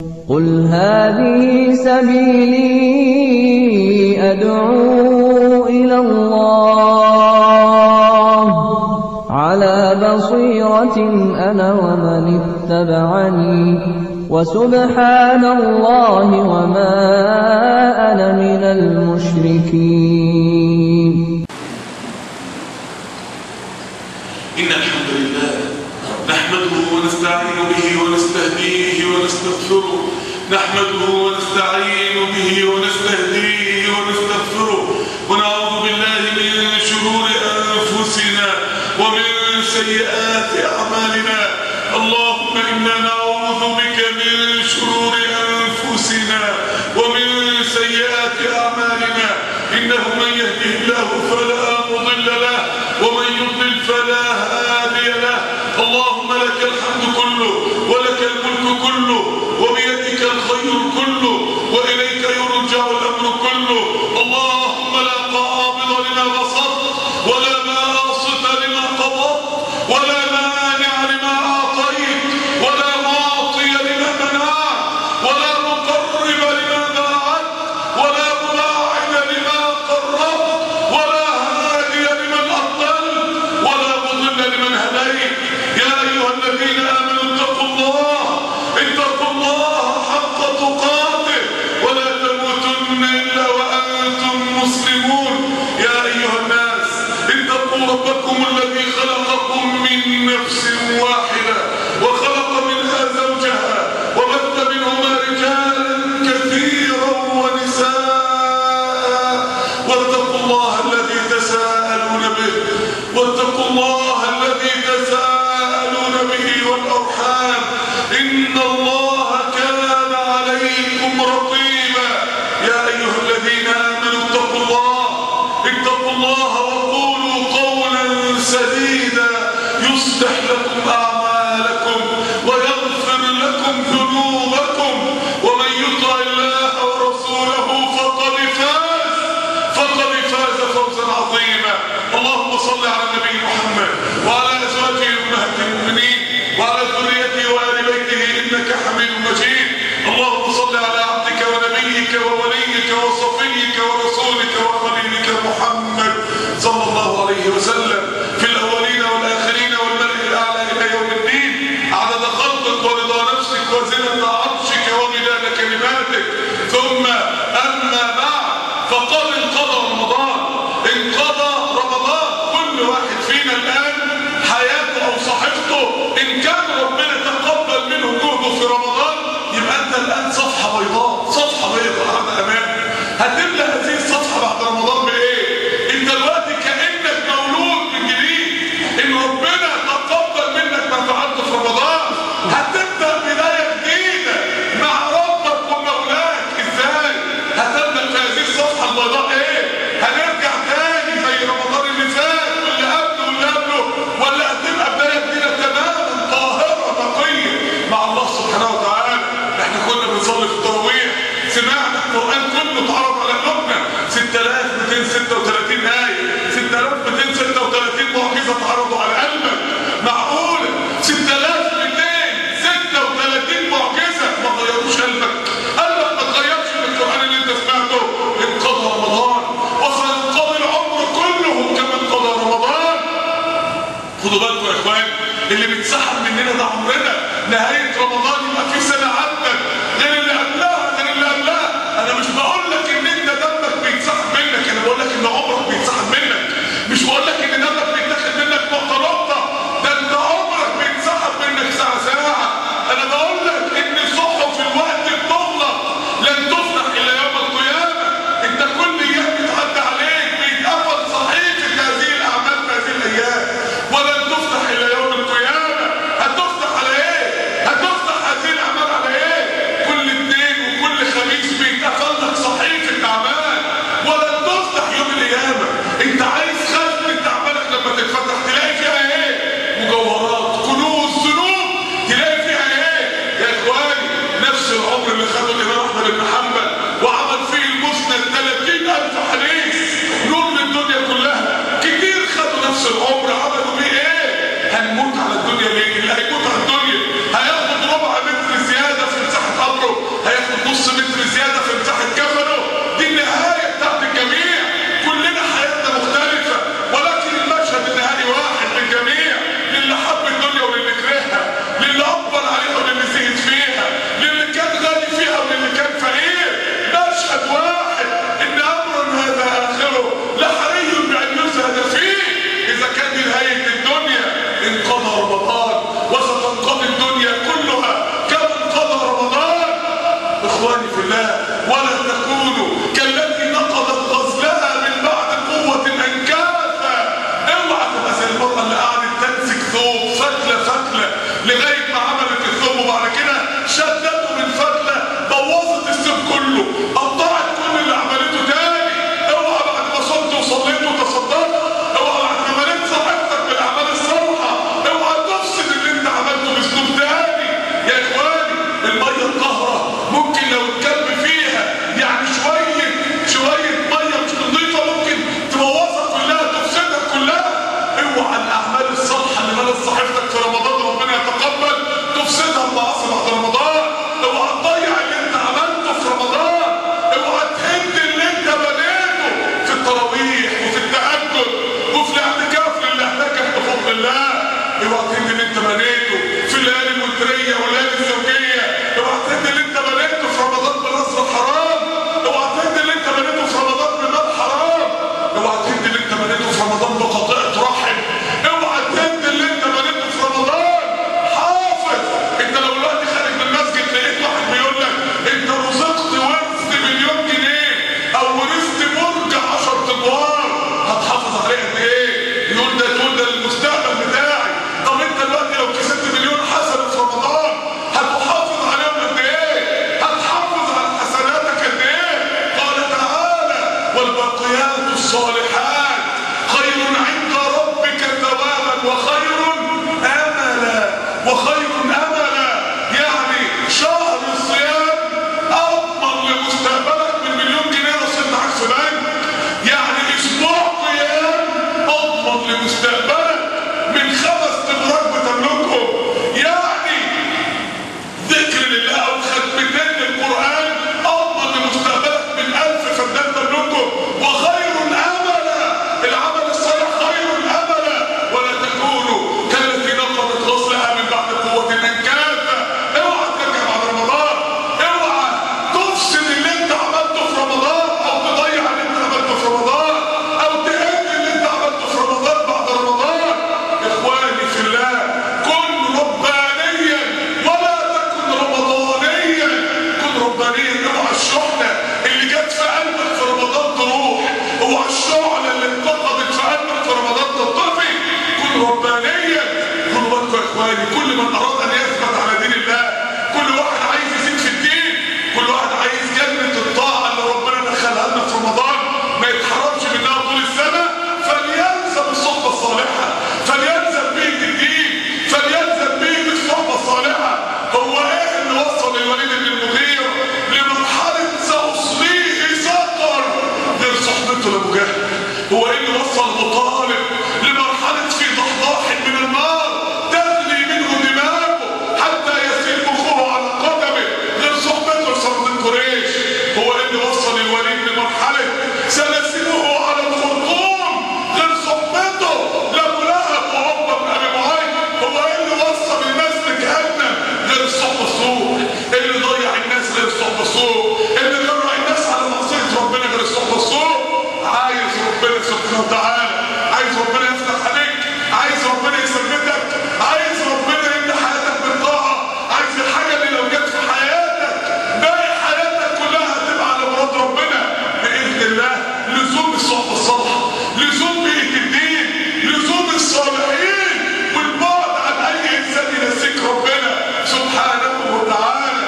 قل هذه سبيلي أدعو إلى الله على بصيرة أنا ومن اتبعني وسبحان الله وما أنا من المشركين إن الحمد لله نحمده ونستعين به ونستهديه ونستغفره نحمده ونستعين به ونستهديه ونستغفره ونعوذ بالله من شرور أنفسنا ومن سيئات أعمالنا اللهم إنا نعوذ بك من شرور أنفسنا ومن سيئات أعمالنا إنه من يهده الله فلا مضل له ومن يضلل فلا هادي له اللهم لك الحمد كله ولك الملك كله وبيدك الخير كله وإليك يرجع الأمر كله اللهم لا قابض لما بسطت ولا باسط لما قبضت ولا مانع لما أعطيت ولا معطي لما منعت ولا مقرب لما باعت ولا مباعد لما قربت ولا هادي لمن أضلل ولا مضل لمن هديت يا أيها الذين آمنوا اتقوا الله اتقوا الله حق تقاته ولا تموتن إلا وأنتم مسلمون يا أيها الناس اتقوا ربكم الذي خلقكم من نفس واحدة وخلق منها زوجها وبث منهما رجالا كثيرا ونساء واتقوا الله الذي تساءلون به واتقوا الله الذي تساءلون به والأرحام إن الله كان عليكم رقيبا يا أيها الذين آمنوا اتقوا الله اتقوا الله وقولوا قولا سديدا يصلح لكم أعمالكم ويغفر لكم ذنوبكم ومن يطع الله ورسوله فقد فاز فقد فاز فوزا عظيما اللهم صل على النبي محمد وعلى ازواجه امهات المؤمنين وعلى ذريته وال بيته انك حميد مجيد اللهم صل على عبدك ونبيك ووليك وصفيك ورسولك وخليلك محمد صلى الله عليه وسلم في الاولين والاخرين والملئ الاعلى الى يوم الدين عدد خلقك ورضا نفسك وزنة عرشك ومداد كلماتك ثم اما بعد فقد انقضى رمضان انقضى رمضان كل واحد فينا الان حياته او صحيفته ان كان ربنا تقبل منه جهده في رمضان يبقى انت الان صفحه بيضاء صفحه بيضاء على امامك هتملى هذه الصفحه بعد رمضان بايه انت دلوقتي كانك مولود من جديد ان ربنا تقبل منك ما فعلته في رمضان هتبدا بدايه جديده مع ربك ومولاك ازاي هتبدا في هذه الصفحه البيضاء ايه هنرجع تاني زي رمضان اللي فات واللي قبله واللي قبله ولا هتبقى بدايه جديده تماما طاهره نقيه مع الله سبحانه وتعالى احنا كنا بنصلي في التراويح سمعنا القران كله اتعرض على قلوبنا 6236 ايه 6236 معجزه اتعرضوا على قلبك معقوله 6236 معجزه ما غيروش قلبك قلبك ما اتغيرش من القران اللي انت سمعته انقضى رمضان وسينقضي العمر كله كما انقضى رمضان خدوا بالكم يا اخوان اللي بيتسحب مننا ده عمرنا نهايه رمضان يبقى في سنه عدت غير اللي قبلها غير اللي قبلها انا مش بقول لك ان انت دمك بيتسحب منك انا بقول لك ان عمرك بيتسحب منك مش بقول لك ان دمك بيتاخد منك نقطه نقطه ده انت عمرك بيتسحب منك ساعه ساعه انا بقول لك ان صحف الوقت بتغلق لن تفتح الا يوم القيامه انت كل ايام بتعدي عليك بيتقفل صحيفه هذه الاعمال في هذه الايام ولن تفتح الا يوم القيامه هتفتح على ايه هتفتح هذه الاعمال على ايه كل اثنين وكل خميس بيتقفل لك صحيفه اعمال ولن تفتح يوم القيامه انت عايز ختمه اعمالك لما تتفتح تلاقي فيها ايه مجوهرات كنوز ذنوب تلاقي فيها ايه يا اخواني نفس العمر اللي خده الامام احمد بن حنبل وعمل فيه المسند 30000 حديث نور للدنيا كلها كتير خدوا نفس العمر عملوا بيه ايه هنموت على الدنيا ليه اللي هيموت على الدنيا هياخد ربع متر زياده في مساحه قبره لكل من اراد ان يثبت على دين الله كل واحد عايز يزيد في الدين كل واحد عايز جنه الطاعه اللي ربنا دخلها لنا في رمضان ما يتحرمش منها طول السنه فليلزم الصحبه الصالحه فليلزم بيت الدين فليلزم بيت الصحبه الصالحه هو ايه اللي وصل الوليد بن المغير لمرحله ساصليه سقر غير صحبته لابو جهل هو ايه اللي وصل ابو طالب لمرحله في ضحضاح من النار تغلي منه دماغه حتى يسير مخه على قدمه غير صحبته لصمد قريش هو ايه اللي وصل الوليد لمرحله سلاسله على الخرطوم غير صحبته لابو لهب وعقبه بن ابي معاذ هو ايه اللي وصل الناس لجهنم غير الصحبه السوء اللي ضيع الناس غير الصحبه السوء اللي جرع الناس على معصيه ربنا غير الصحبه السوء عايز ربنا سبحانه وتعالى عايز ربنا يفتح عليك عايز ربنا يثبتك عايز ربنا يملى حياتك بالطاعه عايز الحاجه اللي لو جت في حياتك باقي حياتك كلها هتبقى على مراد ربنا باذن الله لزوم الصحبه الصالحه لزوم بيئه الدين لزوم الصالحين والبعد عن اي انسان ينسيك ربنا سبحانه وتعالى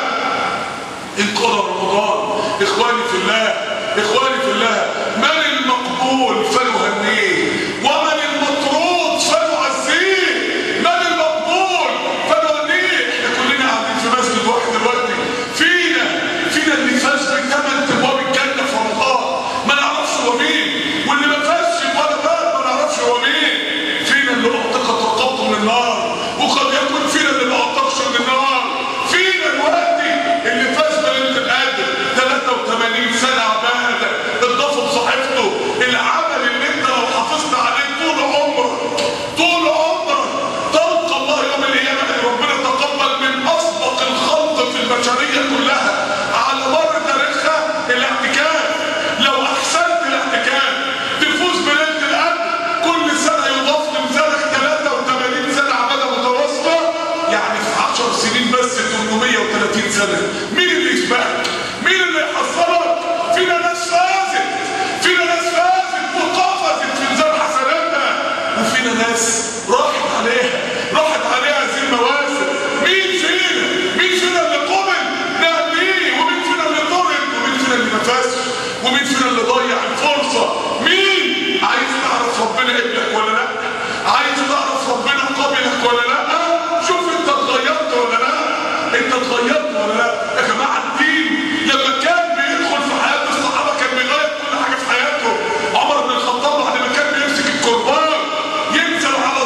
انقضى رمضان اخواني في الله اخواني في الله من المقبول فنهنيه ومن المطرود فنعزيه من المقبول فنهنيه احنا كلنا قاعدين في مسجد واحد دلوقتي فينا فينا اللي فاز بثمان ابواب الجنه في رمضان ما نعرفش هو مين واللي ما فازش ولا باب ما نعرفش هو مين فينا اللي اعتقد رقبته من النار وقد يكون فينا اللي ما اعتقش من النار فينا دلوقتي اللي فاز بليله القدر 83 سنه عباده اضافوا بصحيفته العمل اللي انت لو حافظت عليه طول عمرك طول عمرك تلقى الله يوم القيامه ان ربنا تقبل من اسبق الخلق في البشريه كلها على مر تاريخها الاعتكاف لو احسنت الاعتكاف تفوز بليله القدر كل سنه يضاف لمثالك 83 سنه عباده متواصله يعني في 10 سنين بس 830 سنه مين اللي يسبقك؟ مين اللي يحصلك؟ فينا ناس فازت فينا ناس فازت وقفزت في ميزان حسناتها وفينا ناس راحت عليها راحت عليها هذه المواسم مين فينا؟ مين فينا اللي قبل؟ نهديه ومين فينا اللي طرد ومين فينا اللي ما فازش ومين فينا اللي ضيع الفرصه مين عايز تعرف ربنا ابنك ولا لا عايز تعرف ربنا قبلك ولا لا شوف انت اتغيرت ولا لا انت اتغيرت ولا لا يا جماعه الدين لما كان بيدخل في حياه الصحابه كان بيغير كل حاجه في حياتهم عمر بن الخطاب بعد ما كان بيمسك الكرباج ينزل على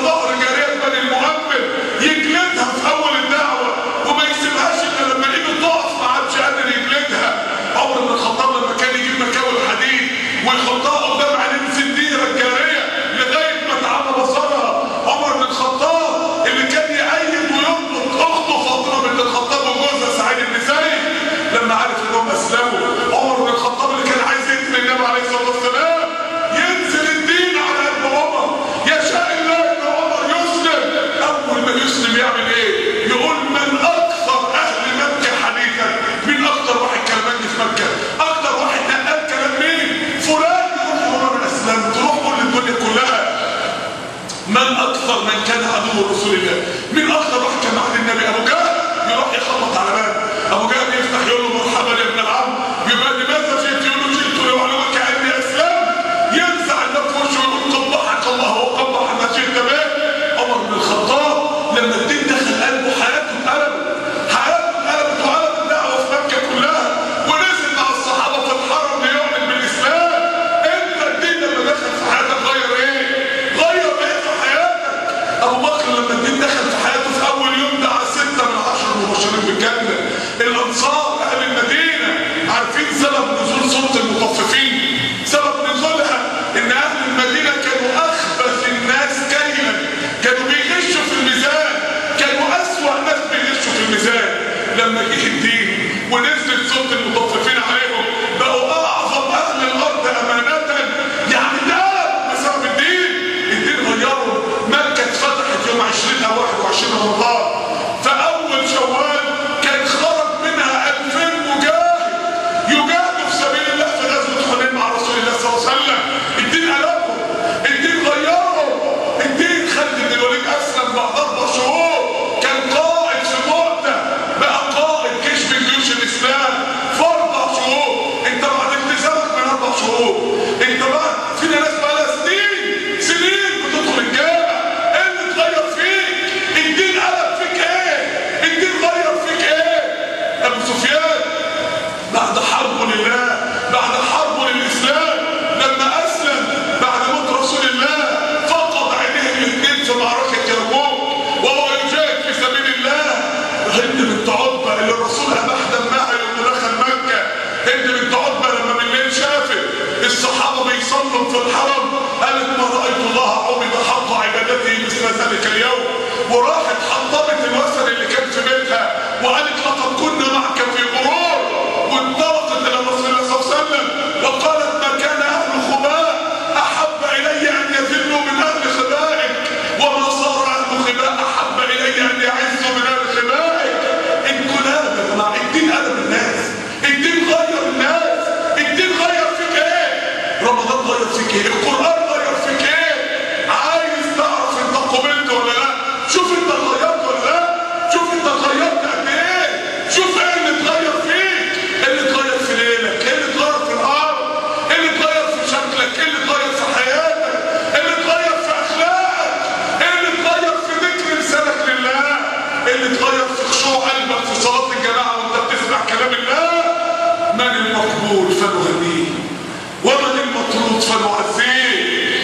في الحرم قالت ما رأيت الله عبد حق عبادته مثل ذلك اليوم وراحت حطمت الوثن اللي كان في بيتها وقالت لقد كنا معك في غرور وانطلقت الى رسول الله صلى الله عليه وسلم وقالت ما كان اهل خباء احب الي ان يذلوا من اهل خبائك وما صار اهل خباء احب الي ان يعزوا من اهل خبائك انقلاب يا جماعه الدين قلب الناس الدين غير الناس الدين غير فيك ايه رمضان غير فيك ايه القران غير فيك ايه عايز تعرف انت قبلت ولا لا شوف انت اتغيرت ولا لا شوف انت اتغيرت قد ايه شوف ايه اللي اتغير فيك ايه اللي اتغير في ليلك ايه اللي اتغير في الارض ايه اللي اتغير في شكلك ايه اللي اتغير في حياتك ايه اللي اتغير في اخلاقك ايه اللي اتغير في ذكر لسانك لله ايه اللي اتغير في خشوع قلبك في صلاه الجماعه وانت بتسمع كلام الله من المقبول فنهنيه ومن المطرود فنعزيه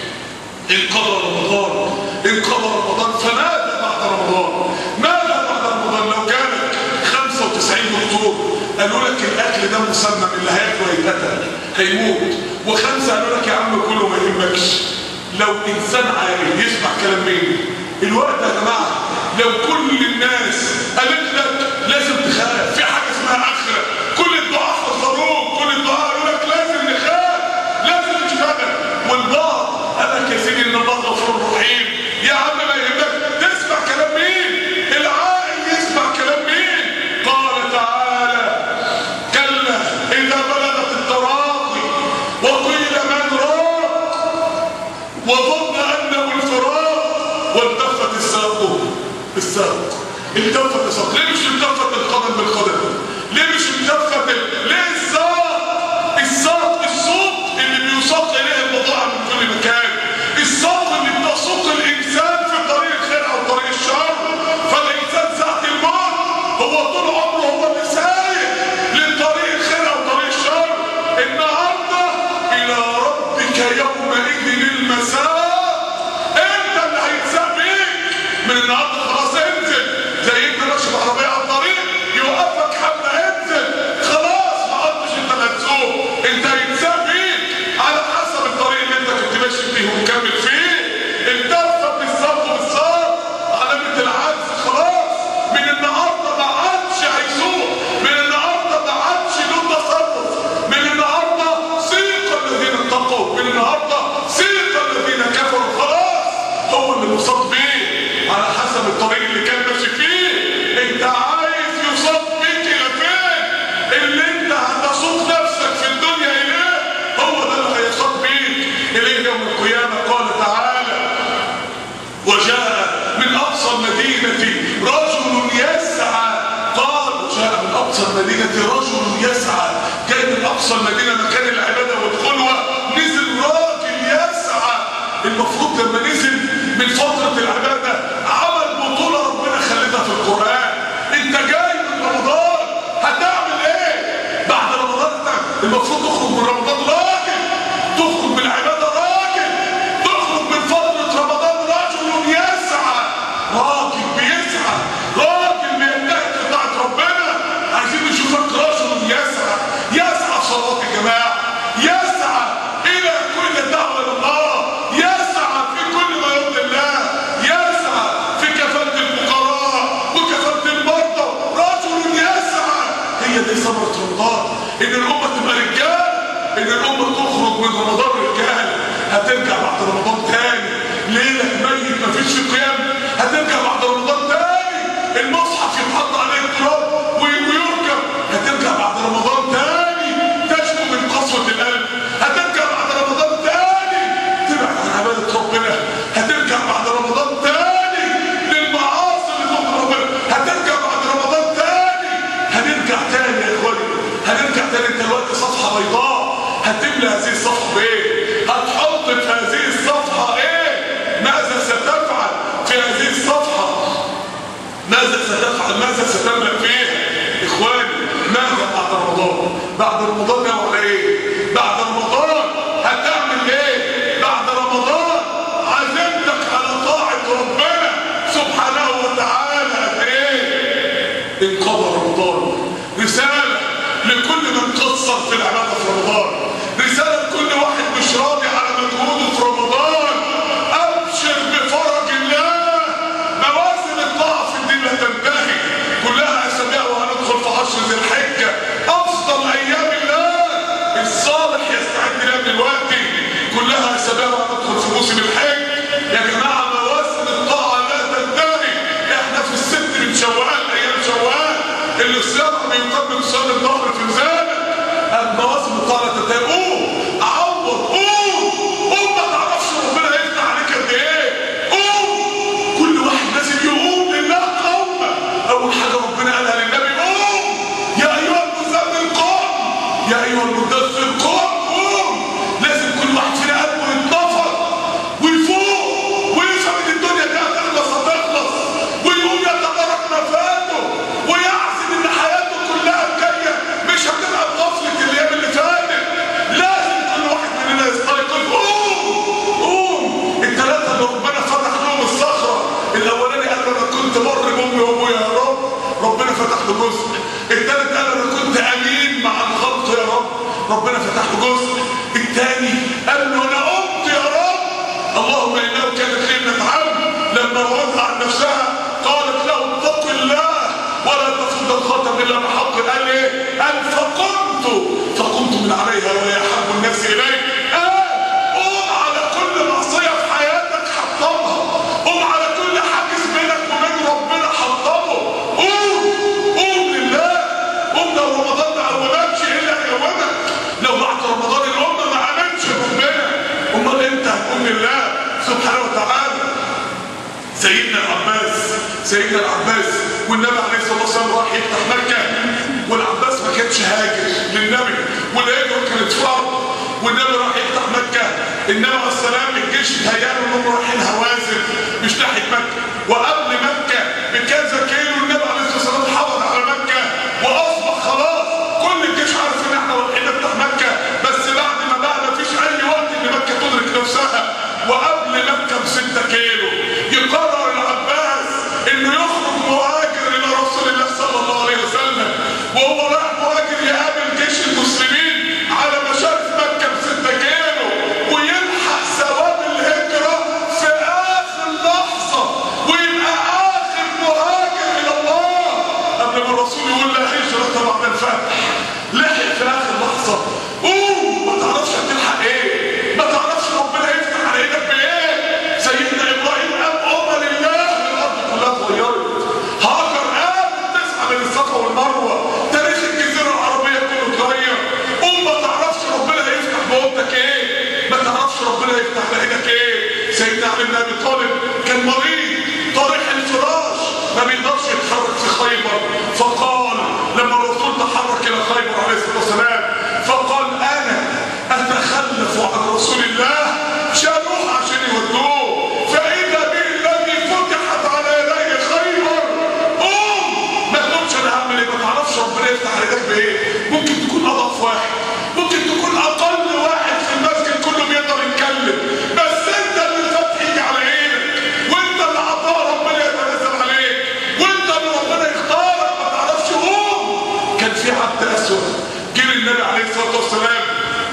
انقضى رمضان انقضى رمضان فماذا بعد رمضان ماذا بعد رمضان لو كانت 95 دكتور قالوا لك الاكل ده مسمم اللي هياكله هيتقتل هيموت وخمسه قالوا لك يا عم كله ما يهمكش لو انسان عاقل يسمع كلام مين الوقت يا جماعه لو كل الناس قالت لك لازم تخاف في حاجه اسمها اخره كل الدعاء حذروك كل الدعاء قالوا لك لازم نخاف لازم نشتغل والبعض قال لك يا سيدي ان الله غفور رحيم يا عم ما يهمك تسمع كلام مين العاقل يسمع كلام مين قال تعالى كلا اذا بلغت التراقي وقيل من راق وظن انه الفراق والتفت الساق بالساق التفت الساق ليه مش التفت القدم بالقدم ليه مش التفت ال- ليه الساق الساق الصوت اللي بيساق اليه البضاعه من كل مكان الساق اللي بتسوق الانسان في طريق الخير او طريق الشر فالانسان ساعه الموت هو طول عمره هو اللي سايق لطريق الخير او طريق الشر النهارده الى ربك يومئذ المساء انت اللي هيتساق بيك من النهارده خلاص انزل زي انت ماشي بعربيه على الطريق يوقفك حمله انزل خلاص ما عدتش انت اللي هتسوق انت هيتساق بيك على حسب الطريق اللي انت كنت ماشي فيه ومكمل فيه التفه بالساق بالساق علامه العجز خلاص من النهارده ما عادش هيسوق من النهارده ما عادش له تصرف من النهارده سيق الذين اتقوا من النهارده سيق الذين كفروا خلاص هو اللي مصاب بيه على حسب الطريق اللي كان ماشي فيه انت عايز يصاب بيك الى فين اللي انت هتسوق نفسك في الدنيا اليه هو ده اللي هيصاب بيك اليه يوم القيامه قال تعالى وجاء من اقصى المدينه رجل يسعى قال جاء من اقصى المدينه رجل يسعى جاي من اقصى المدينه مكان العباده والخلوه نزل راجل يسعى المفروض لما نزل من فتره العباده عمل بطوله ربنا خلتها في القران انت جاي من رمضان هتعمل ايه بعد رمضان انت المفروض تخرج من رمضان راجل تخرج من العباده راجل تخرج من فتره رمضان رجل يسعى راجل بيسعى راجل بينتهك بتاعت ربنا عايزين نشوفك رجل يسعى يسعى في صلاه الجماعه يسعى الى كل دعوه الى الله يسعى في كل ما يرضي الله يسعى في كفاله الفقراء وكفاله المرضى رجل يسعى هي دي ثمره رمضان ان الامه تبقى رجال ان الامه تخرج من رمضان رجال هترجع بعد رمضان تاني ليلك ميت مفيش في قيام هترجع بعد رمضان تاني المصحف يتحط عليه التراب وي- ويركب هترجع بعد رمضان تاني تشكو من قسوه القلب هترجع بعد رمضان تاني تبعد عن عباده ربنا هترجع بعد رمضان تاني للمعاصي اللي تغضب ربنا هترجع بعد رمضان تاني هنرجع تاني يا اخواني هنرجع تاني انت دلوقتي صفحه بيضاء هتملى هذه الصفحه بايه؟ هتحط في هذه الصفحه ايه؟ ماذا ستفعل في هذه الصفحه؟ ماذا ستفعل ماذا ستملك فيها اخواني ماذا بعد رمضان بعد رمضان ناوي على ايه بعد رمضان هتعمل ايه بعد رمضان عزمتك على طاعه ربنا سبحانه وتعالى قد ايه انقضى رمضان رساله لكل من قصر في العباده في رمضان رساله لكل واحد مش راضي على يا ايها المدثر قم قم لازم كل واحد فينا قلبه يتنفض ويفوق ويفهم ان الدنيا دي هتخلص هتخلص ويقوم يتدارك ما فاته ويعزم ان حياته كلها جايه مش هتبقى بغفله الايام اللي فاتت لازم كل واحد مننا يستيقظ قوم قوم الثلاثه اللي ربنا فتح لهم الصخره الاولاني قال له انا كنت بر بامي وابويا يا رب ربنا فتح له جزء الثالث قال انا كنت امين مع الخلق يا رب ربنا فتح له جزء الثاني قال له انا قمت يا رب اللهم انه كانت لي ابنه عم لما وضع عن نفسها قالت له اتق الله ولا تفض الخاتم الا بحق قال ايه؟ قال فقمت فقمت من عليها وهي احب الناس اليك قال قوم على كل معصيه في حياتك حطمها قوم على كل حاجز بينك وبين ربنا حطمه قوم قوم لله قوم لو رمضان ما قومكش ايه اللي هيقومك لو بعد رمضان الامه ما امنش ربنا امال امتى هتقوم لله سبحانه وتعالى سيدنا العباس سيدنا العباس والنبي عليه الصلاه والسلام راح يفتح مكه والعباس ما كانش هاجر للنبي والهجره كانت فرض والنبي راح يفتح مكه النبي عليه السلام الجيش اتهيأ انهم رايحين هوازن مش ناحيه مكه وقبل مكه بكذا كيلو النبي عليه الصلاه والسلام حافظ على مكه واصبح خلاص كل الجيش عارف ان احنا رايحين نفتح مكه بس بعد ما بقى ما فيش اي وقت ان مكه تدرك نفسها وقبل مكه بستة كيلو يقرر العباس انه يخرج مهاجر الى رسول الله صلى الله عليه وسلم وهو رايح مهاجر يقابل جيش المسلمين على مشارف مكه بستة كيلو ويلحق ثواب الهجره في اخر لحظه ويبقى اخر مهاجر الى الله قبل ما الرسول يقول لا هجره بعد الفتح لحق في اخر لحظه قوم ما تعرفش هتلحق ايه ما تعرفش ربنا يفتح على ايدك بايه سيدنا ابراهيم قام امه لله الارض كلها اتغيرت هاجر قام تسعى بين الصفا والمروه تاريخ الجزيره العربيه كله اتغير قوم ما تعرفش ربنا هيفتح بوابتك ايه ما تعرفش ربنا يفتح على ايدك ايه سيدنا علي بن ابي طالب كان مريض طارح الفراش ما بيقدرش يتحرك في خيبر فقال لما الرسول تحرك الى خيبر عليه الصلاه والسلام فقال انا اتخلف عن رسول الله شالوه عشان يودوه فاذا به الذي فتحت على يديه خيبر قوم ما تقولش انا هعمل ايه ما تعرفش ربنا يفتح عليك بايه ممكن تكون اضعف واحد ممكن تكون اقل واحد في المسجد كله بيقدر يتكلم بس انت اللي الفتح يجي على ايدك وانت اللي عطاء ربنا يتنزل عليك وانت اللي ربنا يختارك ما تعرفش قوم كان في عبد اسود جه للنبي عليه الصلاه والسلام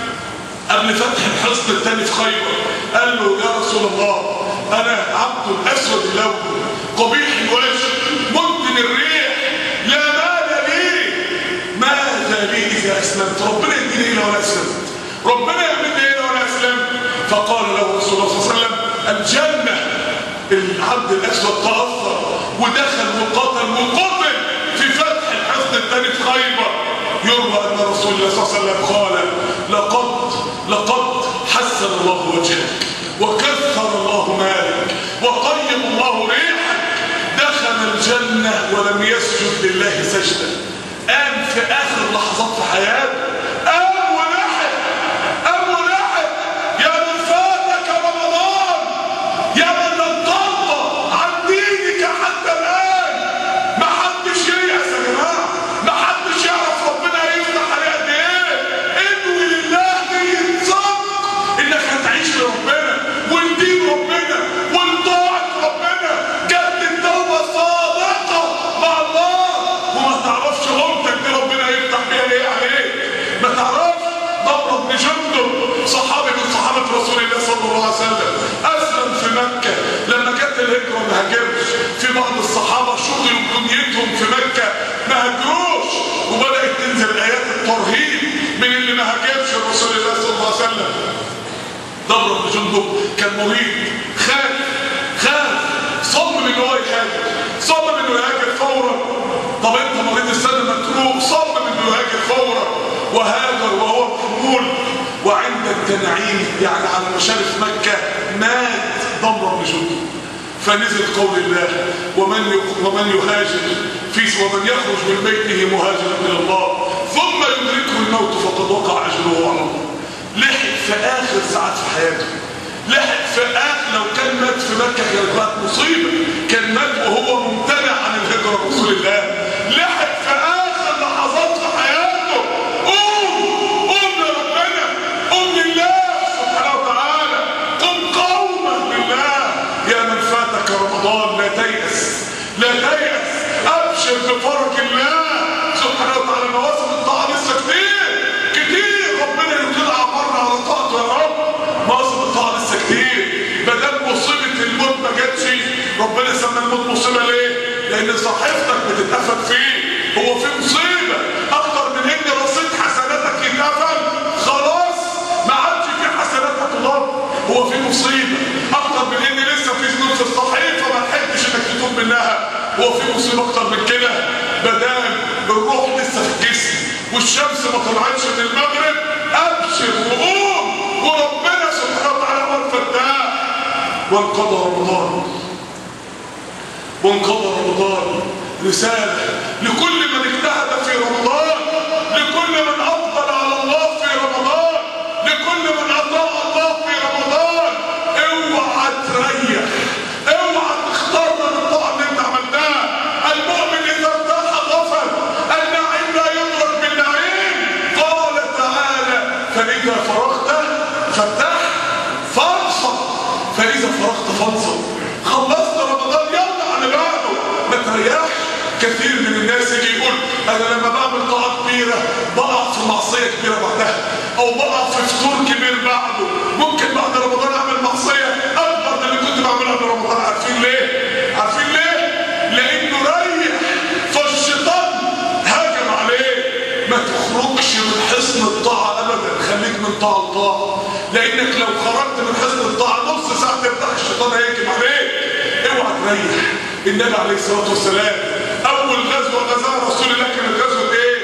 قبل فتح الحصن الثاني في خيبر قال له يا رسول الله انا عبد اسود اللون قبيح الوجه منتن الريح لا مال لي ماذا لي اذا اسلمت ربنا يديني ايه لو انا اسلمت ربنا يمدني ايه لو انا اسلمت فقال له رسول الله صلى الله عليه وسلم الجنه العبد الاسود تاثر ودخل وقتل وقتل في فتح الحصن الثاني في خيبر يروى ان رسول الله صلى الله عليه وسلم قال لقد لقد حسن الله وجهك وكثر الله مالك وطيب الله ريحك دخل الجنة ولم يسجد لله سجدة قام في آخر لحظات في حياته قام ولحق قام ولحق يا من فاتك رمضان يا من لم ترضى عن دينك حتى الآن ما حدش ييأس يا جماعة ما حدش يعرف ربنا هيفتح عليه قد ايه انوي لله نية صدق انك هتعيش لربنا ولدين ربنا ولطاعة ربنا جد التوبة صادقة مع الله وما تعرفش قومتك دي ربنا هيفتح بيها ايه عليك ما تعرفش ضمر بن جندب صحابي من صحابة رسول الله صلى الله عليه وسلم أسلم في مكة لما كانت الهجرة ما هاجرش في بعض الصحابة شغلوا بدنيتهم في مكة ما هاجروش وبدأت تنزل آيات الترهيب من اللي ما هاجرش رسول الله صلى الله عليه وسلم ضمر بن جندب كان مريض خاف خاف صمم انه هو يهاجر صمم انه يهاجر فورا طب انت مريض السنة متروك صمم انه يهاجر فورا وهاجر وهو محمول وعند التنعيم يعني على مشارف مكة مات ضمر بن جندب فنزل قول الله ومن ومن يهاجر في ومن يخرج من بيته مهاجرا الى الله ثم يدركه الموت فقد حياته لحق في اخر لو كان مات في مكه كانت مات مصيبه كان مات وهو ممتنع عن الهجره رسول الله لحق في اخر لحظات في حياته قوم قوم لربنا قوم لله سبحانه وتعالى قم قوما لله يا من فاتك رمضان لا تيأس لا تيأس ابشر بفرج الله سبحانه وتعالى مواسم الطاعه لسه كتير كتير ربنا يطلع عمرنا على طاعته يا رب مواسم الطاعه لسه كتير بدل مصيبه الموت ما جاتش ربنا سمى الموت مصيبه ليه؟ لان صحيفتك بتتقفل فيه هو في مصيبه اكتر من ان رصيد حسناتك يتقفل خلاص ما عادش في حسناتك الله هو في مصيبه اكتر من ان لسه في ذنوب في الصحيفه ما لحقتش انك تتوب منها هو في مصيبه اكتر من كده بدل الروح لسه في الجسم والشمس ما طلعتش من المغرب ابشر وقوم وربنا سبحانه وتعالى هو الفتاح وانقضى رمضان وانقضى رمضان رسالة لكل من اجتهد في رمضان لكل من أفضل على الله في رمضان لكل من أطاع الله في رمضان اوعى تريح اوعى تختار من الطاعة اللي انت عملتها المؤمن إذا ارتاح غفل النعيم لا يدرك بالنعيم قال تعالى فإذا فرغت فارتاح فانصب فإذا فرغت فانصب خلصت رمضان يلا على بعده ما تريحش كثير من الناس يجي يقول انا لما بعمل طاعه كبيره بقع في معصيه كبيره بعدها او بقع في فطور كبير بعده ممكن بعد رمضان اعمل معصيه اكبر من اللي كنت بعملها قبل رمضان عارفين ليه؟ عارفين ليه؟ لانه ريح فالشيطان هاجم عليه ما تخرجش من حصن الطاعه ابدا خليك من طاعه لطاعه لانك لو خرجت من حصن الطاعه نص ساعه تفتح الشيطان هيهجم عليك اوعى تريح النبي عليه الصلاه والسلام اول غزوه غزاها رسول الله كانت غزوه ايه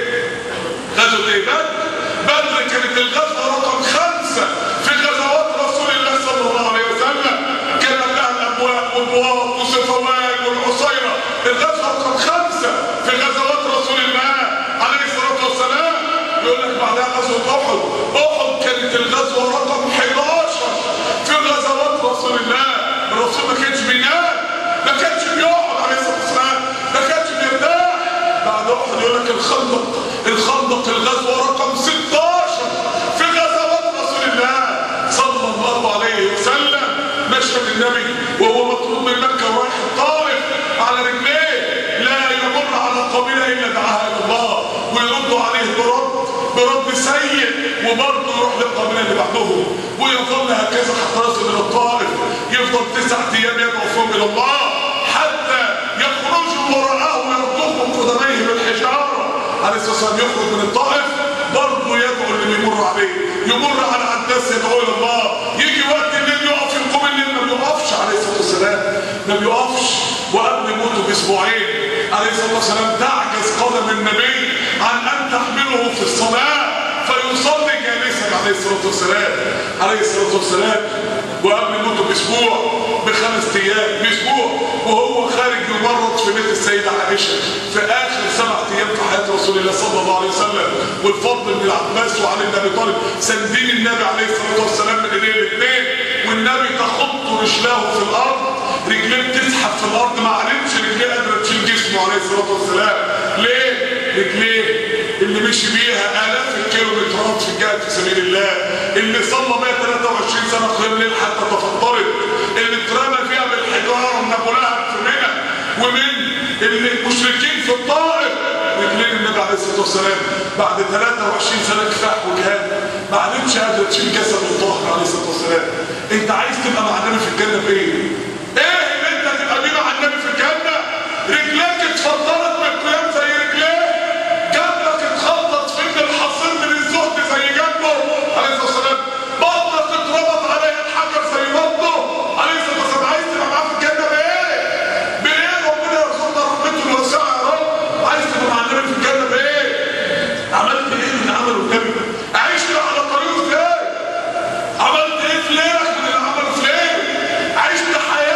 غزوه ايه بدر بدر كانت الغزوه رقم خمسه في غزوات رسول الله صلى الله عليه وسلم كان قبلها الابواب والبواب وصفوان والعصيره الغزوه رقم خمسه في غزوات رسول الله عليه الصلاه والسلام يقول لك بعدها غزوه احد احد كانت الغزوه رقم 11 في غزوات رسول الله الرسول ما كانش بينام ما كانش بيقعد عليه الصلاه والسلام ما كانش بيرتاح بعد احد يقول لك الخندق الخندق الغزوه رقم 16 في غزوات رسول الله صلى الله عليه وسلم مشهد النبي وهو مطلوب من مكه ورايح الطائف على رجليه لا يمر على قبيله الا دعاها الى الله ويردوا عليه برد برد سيء وبرضه يروح للقبيله اللي بعدهم ويظل هكذا حتى يصل الى الطائف يفضل تسعة ايام يدعو فيهم الى الله حتى يخرجوا وراءه ويرضوهم قدميه بالحجاره عليه الصلاه والسلام يخرج من الطائف برضه يدعو اللي بيمر عليه يمر على عداس يدعو الى الله يجي وقت الليل يقف يقوم الليل ما بيقفش عليه الصلاه والسلام ما بيقفش وقبل موته باسبوعين عليه الصلاه والسلام تعجز قدم النبي عن ان تحمله في الصلاه فيصلي جالسا عليه الصلاه والسلام عليه الصلاه والسلام وقبل موته باسبوع بخمس ايام باسبوع وهو خارج يمرض في بيت السيده عائشه في اخر سبعة ايام في حياه رسول الله صلى الله عليه وسلم والفضل بن العباس وعلي بن ابي طالب ساندين النبي عليه الصلاه والسلام من ايديه الاثنين والنبي تخط رجلاه في الارض رجليه بتزحف في الارض ما عرفتش رجليه قادره تشيل جسمه عليه الصلاه والسلام ليه؟ رجليه اللي مشي بيها آلاف الكيلومترات في الجهاد في سبيل الله اللي صلى 123 سنة قيام ليل حتى تفطرت اللي اترمى فيها بالحجارة من أبو لهب في منى ومن اللي المشركين في الطائف رجلين النبي عليه الصلاة والسلام بعد 23 سنة كفاح وجهاد ما عادتش قادرة تشيل جسد الطاهر عليه الصلاة والسلام انت عايز تبقى مع النبي في الجنة بايه؟ ايه اللي انت تبقى بيه مع النبي في الجنة؟ رجليك اتفضلت من القيام زي رجليه جنبك اتخطط في ابن الحصين من الزهد زي جنبه عليه الصلاه والسلام بطنك اتربط عليها الحجر زي بطنه عليه الصلاه والسلام عايز تبقى معاه في الجنه بايه؟ بايه ربنا يرزقنا رحمته الواسعه يا رب عايز تبقى مع النبي في الجنه بايه؟ عملت ايه من عمله النبي؟ عشت على طريقه ازاي؟ عملت ايه في ليلك من اللي عمله في ليلك؟ عشت حياه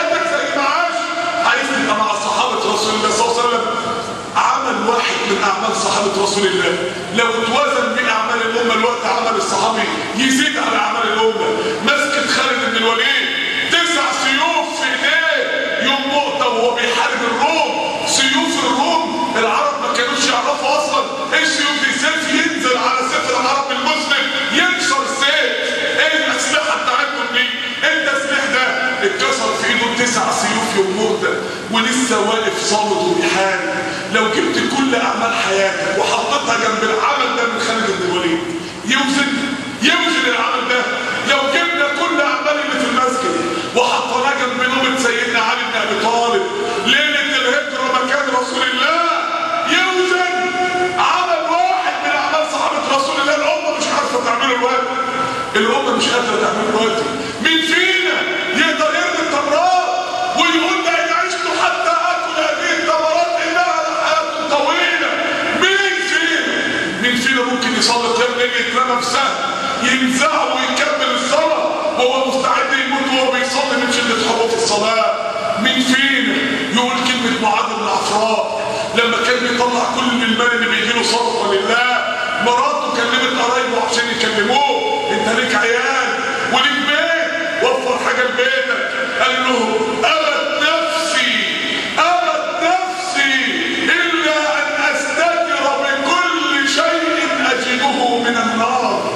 لو توازن بين اعمال الامه الوقت عمل الصحابي يزيد على اعمال الامه مسكت خالد بن الوليد تسع سيوف في ايديه يوم مؤتة وهو بيحارب الروم سيوف الروم العرب ما كانوش يعرفوا اصلا ايه السيوف دي سيف ينزل على سيف العرب المسلم يكسر السيف ايه الاسلحه بتاعتهم دي ايه التسليح ده اتكسر في ايده تسع سيوف يوم مؤتة ولسه واقف صامت وبيحارب لو جبت كل اعمال حياتك وحطيتها جنب العمل ده من خالد بن الوليد يوزن يوزن العمل ده لو جبنا كل اعمال اللي في المسجد وحطيناها جنب نوبة سيدنا علي بن ابي طالب ليله الهجره مكان رسول الله يوزن عمل واحد من اعمال صحابه رسول الله الامه مش عارفه تعمله الوقت الامه مش قادره تعمله الوقت مين فينا يقدر يرمي التمرات ويقول ده ان عشت حتى اكل هذه التمرات انها لحياه طويله مين فينا مين فينا ممكن يصلي قيام ليل يترمى في سهل ينزعه ويكمل الصلاه وهو مستعد يموت وهو بيصلي من شده حبه في الصلاه مين فينا يقول كلمه معاذ بن عفراء لما كان بيطلع كل المال اللي بيجي له صدقه لله مراته كلمت قرايبه عشان يكلموه انت ليك عيال وليك بيت وفر حاجه لبيتك قال له ابد نفسي ابد نفسي الا ان استتر بكل شيء اجده من النار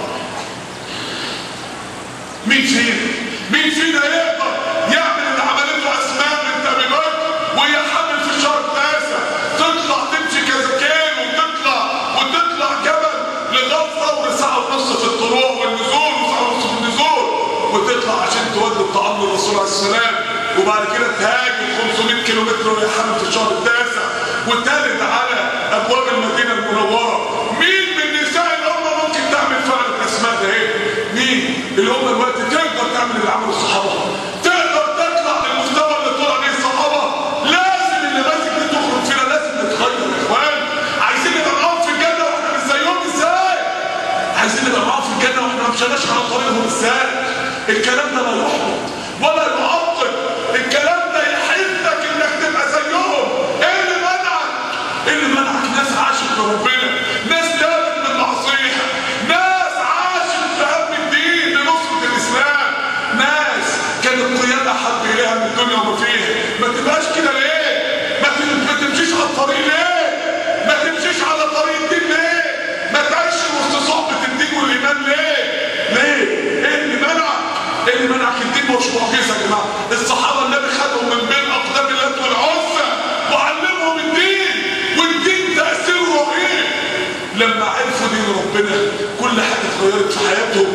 مين فينا مين فينا يقدر يعمل اللي عملته اسماء بنت ابي بكر وهي حامل في الشهر التاسع تطلع تمشي كذاكين وتطلع وتطلع جبل لغايه ثور ساعه ونص في الطلوع والنزول وساعه ونص في النزول وتطلع عشان تودي الطعام للرسول عليه السلام وبعد كده تهاجم 500 كيلو متر وهي حامل في الشهر التاسع وتالت على ابواب المدينه المنوره مين من نساء الامه ممكن تعمل فعل الاسماء ده ايه؟ مين؟ الامه دلوقتي تقدر تعمل اللي عمله الصحابه تقدر تطلع للمستوى اللي طلع عليه الصحابه لازم النماذج دي تخرج فينا لازم نتغير يا اخوان عايزين نبقى معاهم في الجنه واحنا مش زيهم ازاي؟ عايزين نبقى معاهم في الجنه واحنا ما مشيناش على طريقهم ازاي؟ الكلام ده لا يحبط ولا يعطل الكلام ده يحثك انك تبقى زيهم ايه اللي منعك؟ ايه اللي منعك؟ ناس عاشت لربنا ناس تابت من معصيه ناس عاشت في هم الدين لنصرة الاسلام ناس كان القيادة حب اليها من الدنيا وما فيها ما تبقاش كده ليه؟ ما ت- ما تمشيش على الطريق ليه؟ ما تمشيش على طريق الدين ليه؟ ما تعيش وسط صحبة الدين والايمان ليه؟ ليه؟ ايه اللي منعك؟ ايه اللي منعك الدين مش معجزة يا جماعة الصحابة النبي خدهم من بين اقدام اللات والعزى وعلمهم الدين والدين تأثيره رهيب لما عرفوا دين ربنا كل حاجة اتغيرت في حياتهم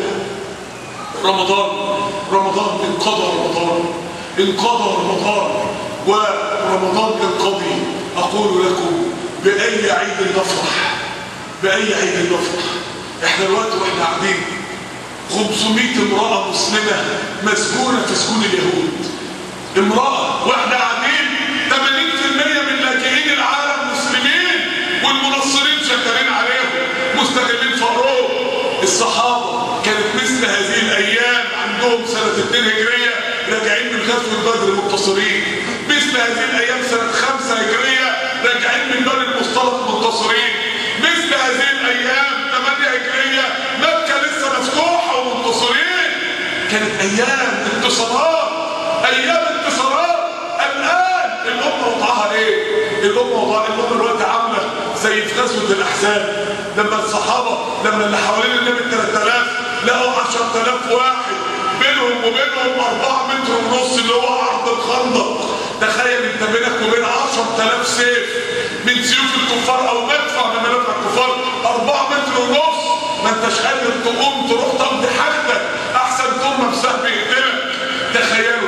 رمضان رمضان انقضى رمضان انقضى رمضان ورمضان ينقضي اقول لكم باي عيد نفرح باي عيد نفرح احنا الوقت واحنا قاعدين 500 امرأة مسلمة مسجونة في سجون اليهود امرأة واحنا قاعدين 80% من لاجئين العالم مسلمين والمنصرين شغالين عليهم مستغلين فقرهم الصحابة كانت مثل هذه الأيام عندهم سنة 2 هجرية راجعين من غزوة بدر منتصرين مثل هذه الأيام سنة 5 هجرية راجعين من بني المصطلق منتصرين مثل هذه الأيام 8 هجرية مكة لسه مفتوحة ومنتصرين كانت أيام انتصارات أيام انتصارات الآن الأمة وضعها إيه؟ الأمة وضعها الأمة دلوقتي عاملة زي في غزوة الأحزاب لما الصحابة لما اللي حوالين النبي 3000 لقوا 10000 واحد بينهم وبينهم 4 متر ونص اللي هو عرض الخندق تخيل انت بينك وبين 10000 سيف من سيوف الكفار او مدفع من مدافع الكفار 4 متر ونص ما انتش قادر تقوم تروح تقضي حاجتك احسن تقوم بسهم يقتلك تخيلوا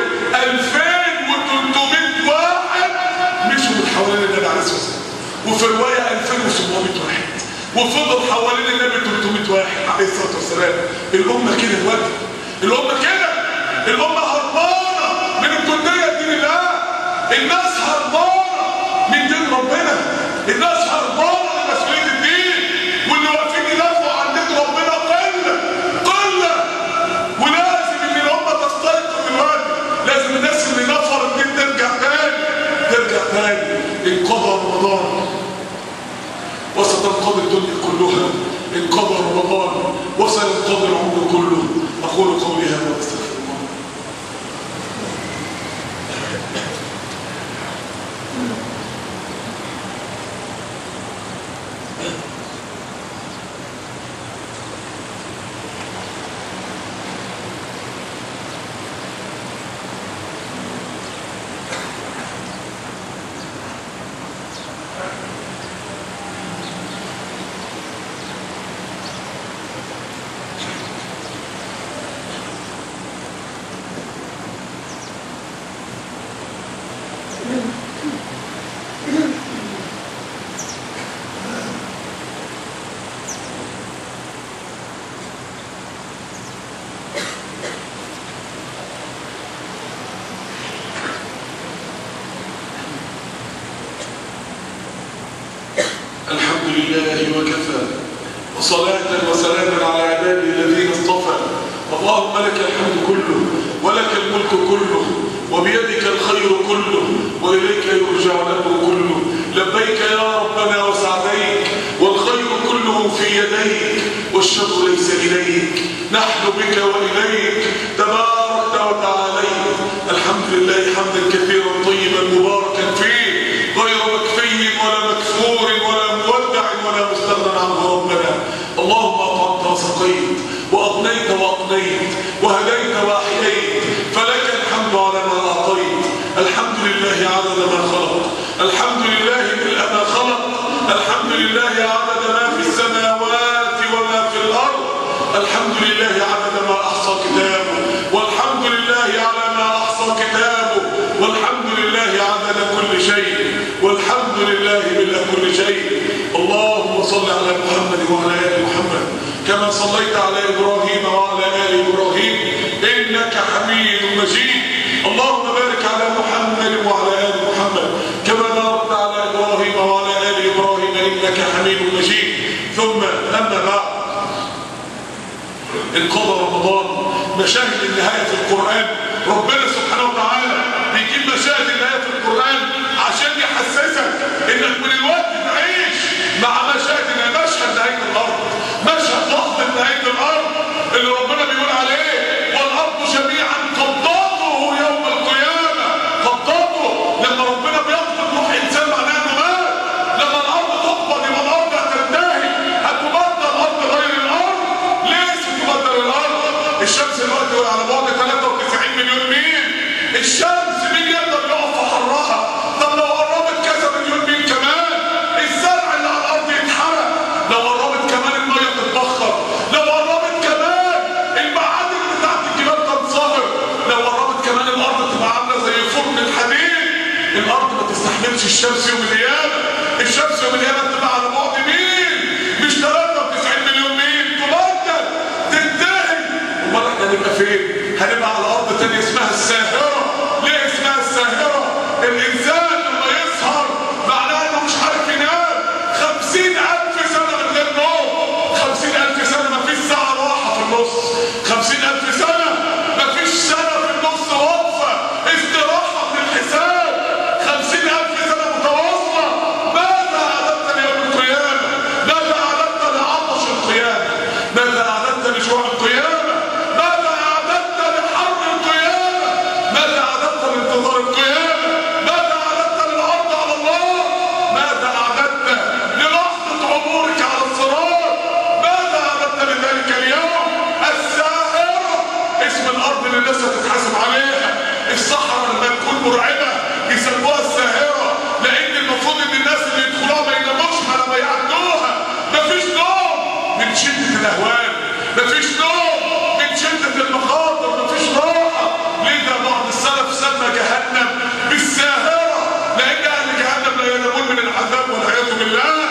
2300 واحد مشوا من حوالين النبي عليه الصلاه والسلام وفي روايه 2700 واحد وفضل حوالين النبي 300 واحد عليه الصلاه والسلام الامه كده دلوقتي الامه كده الامه هربانه من الجنديه دين الله الناس هربانه من دين ربنا الناس هربانه من مسؤوليه الدين واللي واقفين يدافعوا عن دين ربنا قله قله ولازم ان الامه تستيقظ دلوقتي لازم الناس اللي نفر الدين ترجع تاني ترجع تاني انقضى رمضان وستنقضي الدنيا كلها انقضى رمضان وسينقضي العمر كله أقول قولي هذا واستغفر الله الحمد لله وكفى وصلاة وسلاما على عباده الذين اصطفى اللهم لك الحمد كله ولك الملك كله وبيدك الخير كله وإليك يرجع الأمر كله لبيك يا ربنا وسعديك والخير كله في يديك والشر ليس إليك نحن بك وإليك تباركت وتعاليت الحمد لله حمدا كثيرا طيبا مباركا فيه غير مكفي ولا مكفور ولا مودع ولا مستغنى عنه ربنا اللهم اطعمت وسقيت واغنيت واقنيت وهديت واحييت فلك الحمد على ما اعطيت الحمد لله عدد ما خلق الحمد لله ملء ما خلق الحمد لله عدد ما في السماوات وما في الارض الحمد لله عدد ما احصى كتابه والحمد لله على ما احصى كتابه والحمد لله عدد كل شيء والحمد لله ملء كل شيء اللهم صل على محمد وعلى ال محمد كما صليت على ابراهيم وعلى ال ابراهيم انك حميد مجيد اللهم بارك على محمد وعلى ال محمد كما باركت على ابراهيم وعلى ال ابراهيم انك حميد مجيد ثم اما بعد انقضى رمضان مشاهد النهايه في القران ربنا سبحانه وتعالى بيجيب مشاهد النهايه في القران عشان يحسسك انك من الوقت تعيش مع مشاهد مشهد نهايه الارض مشهد لحظه نهايه الارض اللي ربنا بيقول عليه والارض جميعا قبضته يوم القيامه قبضته لما ربنا بيقبض روح انسان معناه انه مات لما الارض تقبض يبقى الارض هتنتهي هتبدل الارض غير الارض ليه ستبدل الارض الشمس دلوقتي على بعد 93 مليون ميل الشمس مين يقدر يقف في حرها طب لو قربت كذا مليون ميل كمان الزرع اللي على الارض يتحرق لو قربت كمان الميه تتبخر لو قربت كمان المعادن بتاعت الجبال تنصهر لو قربت كمان الارض تبقى عامله زي فرن الحديد الارض ما تستحملش الشمس يوم القيامه الشمس يوم القيامه تبقى على بعد ميل مش 93 مليون ميل تبدل تنتهي امال احنا هنبقى فين؟ هنبقى على ارض تانية اسمها الساهره ليه اسمها الساهره؟ الانسان لما يسهر معناه انه مش عارف ينام خمسين ألف سنة من غير نوم خمسين ألف سنة مفيش ساعة راحة في النص خمسين ألف سنة مفيش سنة في النص وقفة استراحة من الحساب خمسين ألف سنة متواصلة ماذا أعددت ليوم القيامة ماذا أعددت لعطش القيامة ماذا أعددت لجوع القيامة ماذا أعددت لحر القيامة ماذا أعددت لانتظار القيامة ماذا أعددت للعرض على الله ماذا أعددت للحظة عبورك على الصراط ماذا أعددت لذلك اليوم الساهرة اسم الأرض اللي الناس هتتحاسب عليها الصحراء لما تكون مرعبة يسموها الساهرة لأن المفروض إن الناس اللي يدخلوها ما يناموش على ما يعدوها مفيش نوم من شدة الأهوال مفيش نوم من شدة المخاطر مفيش راحة لذا بعض السلف سمى جهنم بالساهرة لأن أهل جهنم لا ينامون من العذاب والعياذ بالله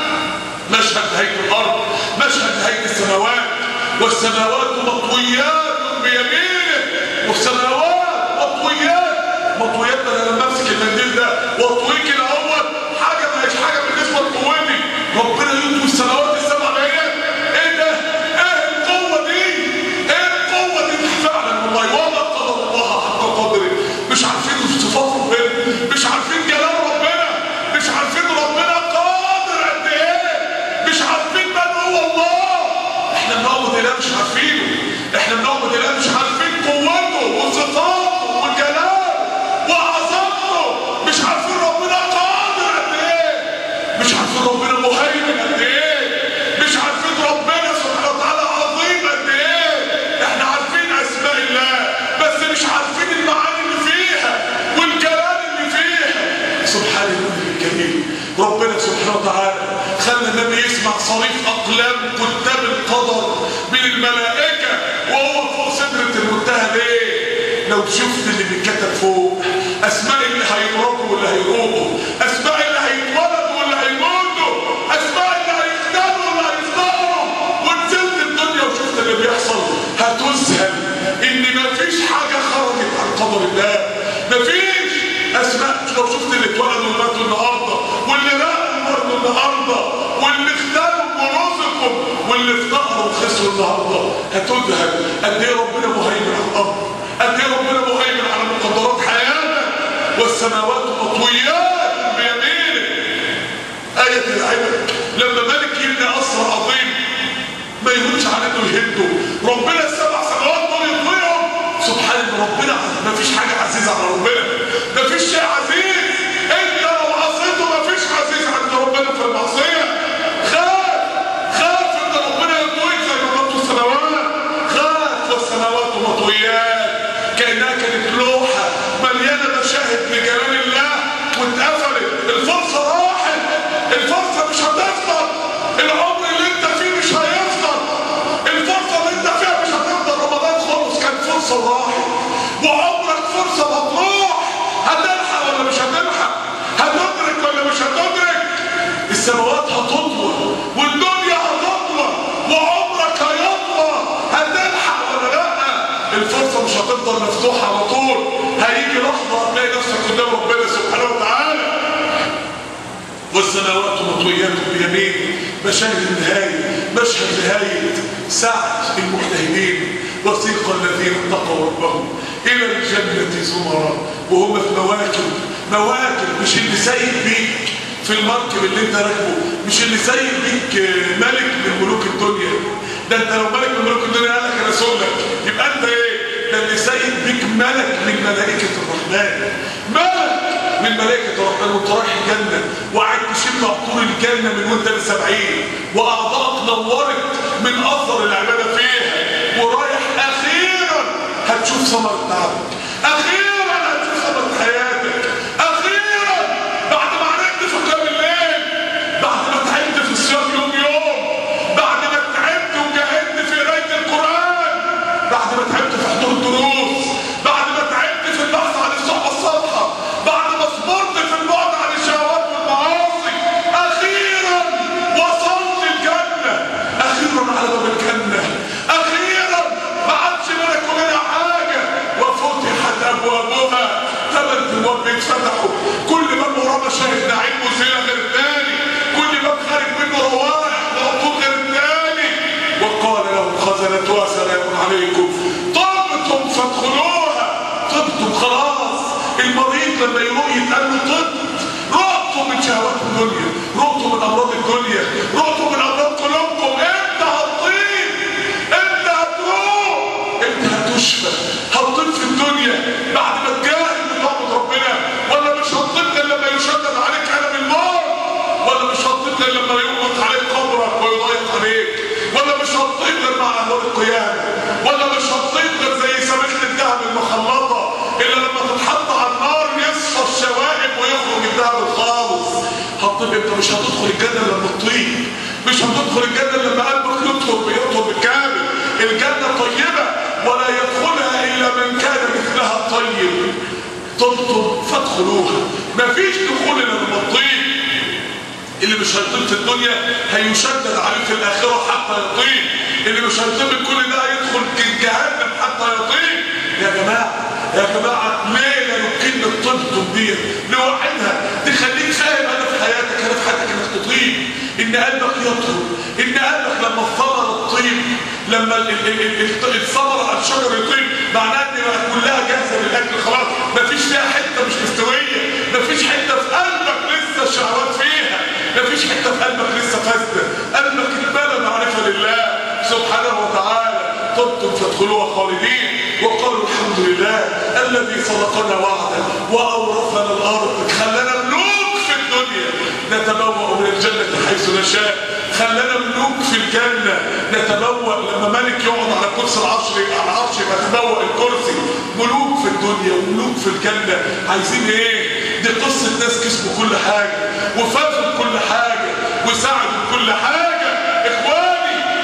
مشهد نهاية الأرض مشهد نهاية السماوات والسماوات مطويات بيمينه والسماوات مطويات مطويات انا لما امسك المنديل ده واطويه كده اهوت حاجه ما هيش حاجه بالنسبه لقوتي ربنا يطوي السماوات السبع ديت ايه ده؟ ايه القوه دي؟ ايه القوه دي فعلا والله وما قدر الله حق قدره مش عارفين صفات ربنا مش عارفين جلال ربنا مش عارفين ربنا قادر قد ايه مش عارفين من هو الله كتاب القدر من الملائكة وهو فوق سدرة المنتهى ليه؟ لو شفت اللي بيتكتب فوق اسماء اللي هيمرضوا واللي هيروقوا اسماء اللي هيتولدوا واللي هيموتوا اسماء اللي هيختاروا واللي هيختاروا ونزلت الدنيا وشفت اللي بيحصل هتذهل ان مفيش حاجه خرجت عن قدر الله مفيش اسماء لو شفت اللي اتولدوا وماتوا النهارده واللي راقوا برضه النهارده واللي اختاروا ورزقوا واللي افتقروا وخسروا النهارده هتذهل قد ايه ربنا مهيمن على الارض قد ايه ربنا مهيمن على مقدرات حياتك والسماوات مطويات بيمينه آية العبر لما ملك يبني قصر عظيم ما يهونش على انه يهده ربنا السبع سماوات دول يطويهم سبحان ربنا ما فيش حاجة عزيزة على ربنا ما فيش شيء عزيز انت لو عصيته ما فيش عزيز عند ربنا في المعصية خاف خاف ان ربنا يطويك زي ما مطوا السماوات خاف والسماوات مطويات كأنها كانت لوحة مليانة مشاهد لجلال الله واتقفلت الفرصة راحت الفرصة مش هتفضل العمر اللي انت فيه مش هيفضل الفرصة اللي انت فيها مش هتفضل رمضان خلص كانت فرصة راحت وعمرك فرصة هتروح هتلحق ولا مش هتلحق هتدرك ولا مش هتدرك السماوات هتطول والدنيا هتطول وعمرك هيطول هتلحق ولا لا الفرصة مش هتفضل مفتوحة على طول هيجي لحظة هتلاقي نفسك قدام ربنا سبحانه وتعالى والسماوات مطويات بيمين مشاهد النهاية مشهد نهاية ساعة المجتهدين وسيق الذين اتقوا ربهم إلى الجنة زمرا وهم في مواكب مواكب مش اللي سايق بيك في المركب اللي انت راكبه مش اللي سايق بيك ملك من ملوك الدنيا ده انت لو ملك من ملوك الدنيا قال لك انا سلك يبقى انت ايه ده اللي سايق بيك ملك من ملائكة الرحمن ملك من ملائكة الرحمن وانت رايح الجنة وقاعد تشم عطور الجنة من وانت لسبعين واعضائك نورت من اثر العبادة فيها ورايح اخيرا هتشوف ثمرة تعبك اخيرا هتشوف ثمرة حياتك اخيرا بعد ما عرفت في قيام الليل بعد ما تعبت في الصيام يوم يوم بعد ما تعبت وجاهدت في قرايه القران بعد ما تعبت في حضور الدروس بعد ما تعبت في البحث عن الصحبه الصالحه بعد ما صبرت في البعد عن الشهوات والمعاصي اخيرا وصلت الجنه اخيرا على باب الجنه اخيرا ما عادش ملك ولا حاجه وفتحت ابوابها ثمان ابواب بيتفتحوا كل باب وراه مشاهد نعيم وزينه غير الثاني كل باب خارج منه روائح وعطور غير الثاني وقال لهم خزنتها سلام عليكم طبتم فادخلوها طبتم خلاص المريض لما يروح يتقال له طب رقتوا من شهوات الدنيا رقتوا من امراض الدنيا رقتوا من امراض قلوبكم انت هتطيب انت هتروح انت هتشفى هتطيب في الدنيا بعد ما تجاهد بطاعة ربنا ولا مش هتطيب الا لما يشدد عليك قلم الموت ولا مش هتطيب الا لما يغلق عليك قبرك ويضيق عليك ولا مش هتطيب غير مع اهوال القيامه ولا مش هتطيب غير زي سمكه الذهب المخلطه الا لما تتحط على النار يصفى الشوائب ويخرج الذهب الخالص هتطيب انت مش هتدخل الجنه الا لما تطيب مش هتدخل الجنه الا لما قلبك يطلب يطلب بالكامل الجنه طيبه ولا يدخلها الا من كان مثلها طيب طبتم فادخلوها مفيش دخول الا لما تطيب اللي مش هيطيب في الدنيا هيشدد عليه في الاخره حتى يطيب اللي مش هيطيب كل ده هيدخل جهنم حتى يطيب يا جماعه يا جماعه ليه لا يمكن طبتم دي لوحدها تخليك فاهم هدف حياتك هدف حياتك انك تطيب ان قلبك يطرب ان قلبك لما الثمره تطيب لما ال- ال- ال- ال- الثمره على الشجر يطيب معناه ان بقى كلها جاهزه للاكل خلاص مفيش فيها حته مش مستويه مفيش حته في قلبك لسه الشهوات فيها مفيش حته في قلبك لسه فاسده قلبك اتملى معرفه لله سبحانه وتعالى طبتم فادخلوها خالدين وقالوا الحمد لله الذي صدقنا وعده واورثنا الارض خلانا ملوك في الدنيا نتبوأ من الجنه حيث نشاء خلانا ملوك في الجنه نتبوأ لما ملك يقعد على كرسي العرش على العرش يبقى تبوأ الكرسي ملوك في الدنيا وملوك في الجنه عايزين ايه؟ دي قصه ناس كسبوا كل حاجه وفازوا بكل حاجه وساعدوا بكل حاجه اخواني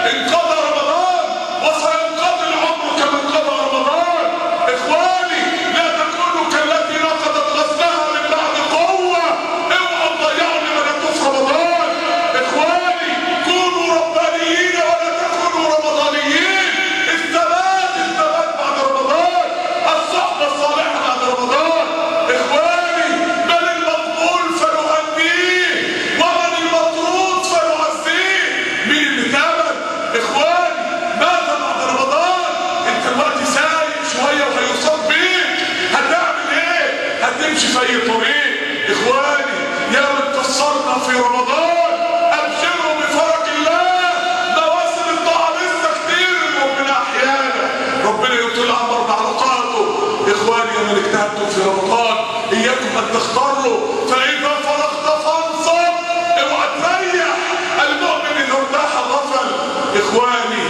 انقضى رمضان وسينقضي العمر كما انقضى رمضان اخواني لا تكونوا كالتي نقضت غزلها من بعد قوه اوعوا تضيعوا لمن في رمضان اخواني كونوا ربانيين ولا تكونوا رمضانيين الثبات الثبات بعد رمضان الصحبه الصالحه بعد رمضان اخواني من المقبول فنهنيه ومن المطرود فنعزيه مين اللي تامن اخواني ماذا بعد رمضان انت دلوقتي سايق شويه وهيوصل بيك هتعمل ايه هتمشي في اي طريق اخواني يا من قصرنا في رمضان ابشروا بفرج الله مواسم الطاعه لسه كتير ربنا احيانا ربنا يطول عمر بعلاقاته اخواني يا من اجتهدتم في رمضان اياكم ان تختاروا فاذا فرغت فانصب اوعى تريح المؤمن اذا ارتاح غفل اخواني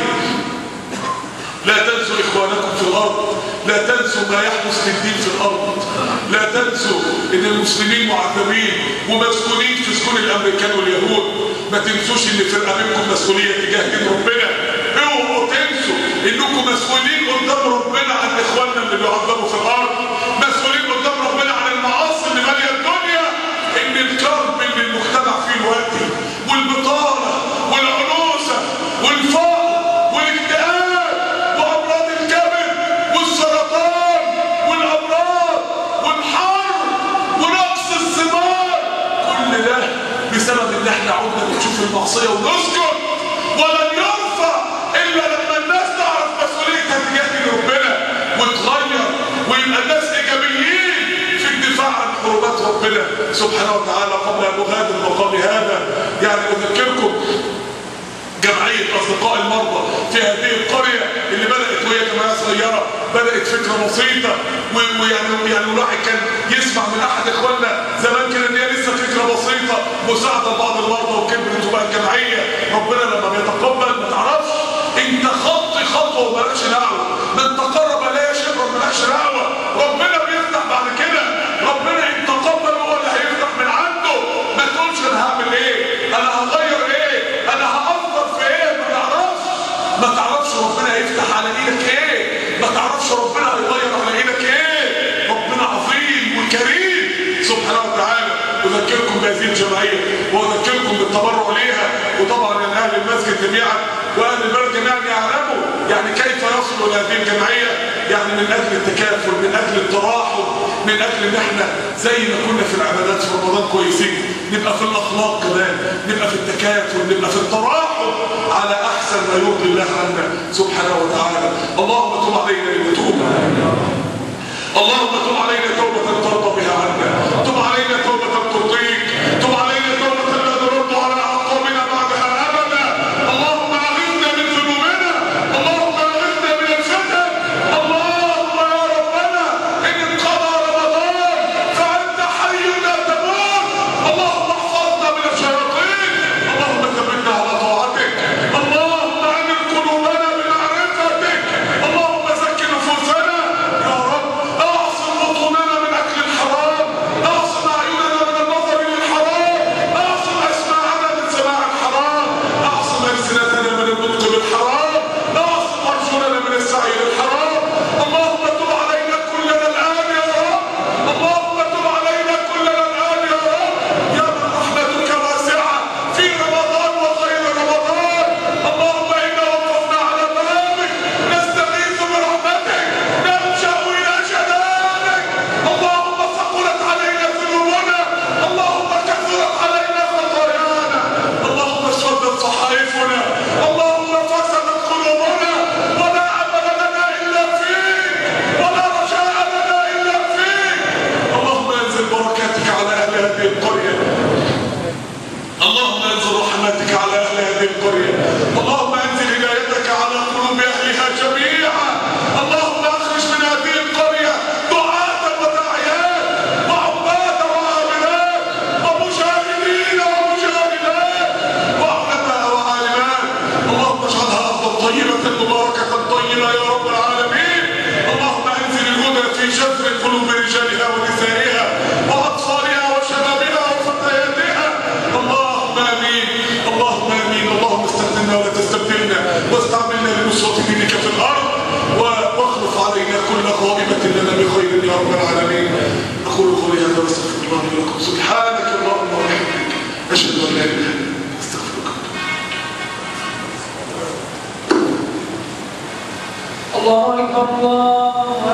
لا تنسوا اخوانكم في الارض لا تنسوا ما يحدث للدين في الارض لا تنسوا ان المسلمين معذبين ومسؤولين في سجون الامريكان واليهود ما تنسوش ان في رقبتكم مسؤوليه تجاه دين ربنا اوعوا تنسوا انكم مسؤولين قدام ربنا عن اخواننا اللي بيعذبوا في الارض مسؤولين قدام ربنا عن المعاصي اللي ماليه الدنيا ان الكرب اللي المجتمع فيه دلوقتي والبطاله والعنوسه والفقر والاكتئاب وامراض الكبد والسرطان والامراض والحر ونقص الثمار كل ده بسبب ان احنا عدنا بنشوف المعصيه ونسكت ولن يرفع الا لما الناس تعرف مسؤوليتها تجاه ربنا وتغير ويبقى الناس ايجابيين في الدفاع عن حرمات ربنا سبحانه وتعالى قبل ان اغادر مقام هذا يعني اذكركم جمعية أصدقاء المرضى في هذه القرية اللي بدأت وهي جمعية صغيرة بدأت فكرة بسيطة و- ويعني يعني الواحد كان يسمع من أحد إخواننا زمان كده إن هي لسه فكرة بسيطة مساعدة لبعض المرضى وكبرت وبقت جمعية ربنا لما بيتقبل ما تعرفش أنت خطي خطوة ومالكش دعوة من تقرب لا شبرا مالكش دعوة ربنا بيفتح بعد كده ربنا إن تقبل هو اللي هيفتح من عنده ما تقولش أنا هعمل إيه أنا هغير إيه أنا هأثر في إيه ما تعرفش ما تعرفش ربنا هيفتح على ايدك ايه ما تعرفش ربنا هيغير على ايدك ايه ربنا عظيم وكريم سبحانه وتعالى اذكركم بهذه الجمعيه واذكركم بالتبرع ليها وطبعا ان اهل المسجد جميعا واهل البلد جميعا يعلموا يعني كيف يصلوا لهذه الجمعيه يعني من اجل التكافل من اجل التراحم من اجل ان احنا زي ما كنا في العبادات في رمضان كويسين نبقى في الاخلاق كمان نبقى في التكافل نبقى في التراحم على احسن ما يرضي الله عنا سبحانه وتعالى اللهم تب علينا للتوبه اللهم تب علينا توبه ترضى بها عنا تب علينا توبه ترضيك تب علينا توبه لا نرد على اعقابنا بعدها ابدا اللهم اغثنا من ذنوبنا اللهم اغثنا من الفتن اللهم يا ربنا ان انقضى رمضان فانت حي لا تموت اللهم احفظنا من الشياطين اللهم ثبتنا على طاعتك اللهم امن قلوبنا بمعرفتك اللهم زك نفوسنا يا رب اعصم بطوننا من اكل الحرام اعصم اعيننا من النظر للحرام اعصم اسماعنا من سماع الحرام اعصم السنتنا من النطق بالحرام اعصم ارجلنا من السعي للحرام اللهم تب علينا كلنا الان يا رب اللهم تب علينا كلنا الان يا رب يا من رحمتك واسعه في رمضان وغير رمضان اللهم انا وقفنا على بابك نستغيث برحمتك نلجا الى جلالك اللهم ثقلت علينا ذنوبنا اللهم كثرت علينا خطايانا اللهم اسودت صحائفنا اللهم فسدت قلوبنا ولا عمل لنا الا فيك ولا رجاء لنا الا فيك اللهم انزل بركاتك على اهل هذه القريه اللهم انزل رحمتك على اهل هذه القريه اللهم انزل هدايتك على قلوب اهلها جميعا اللهم اخرج من هذه القريه دعاة وداعيات وعباد وعاملات ومجاهدين ومجاهدات وعلماء وعالمات اللهم اجعلها ارضا طيبه مباركه طيبه يا رب العالمين اللهم انزل الهدى في جذر قلوب رجالها ونسائها واطفالها وشبابها وفتياتها اللهم امين اللهم امين اللهم استخدمنا ولا تستبدلنا واستعملنا لنصرة دينك في الأرض واخلف علينا كل غائبة لنا بخير يا رب العالمين أقول قولي هذا واستغفر الله لي ولكم سبحانك اللهم وبحمدك أشهد أن لا إله إلا أنت أستغفرك الله أكبر الله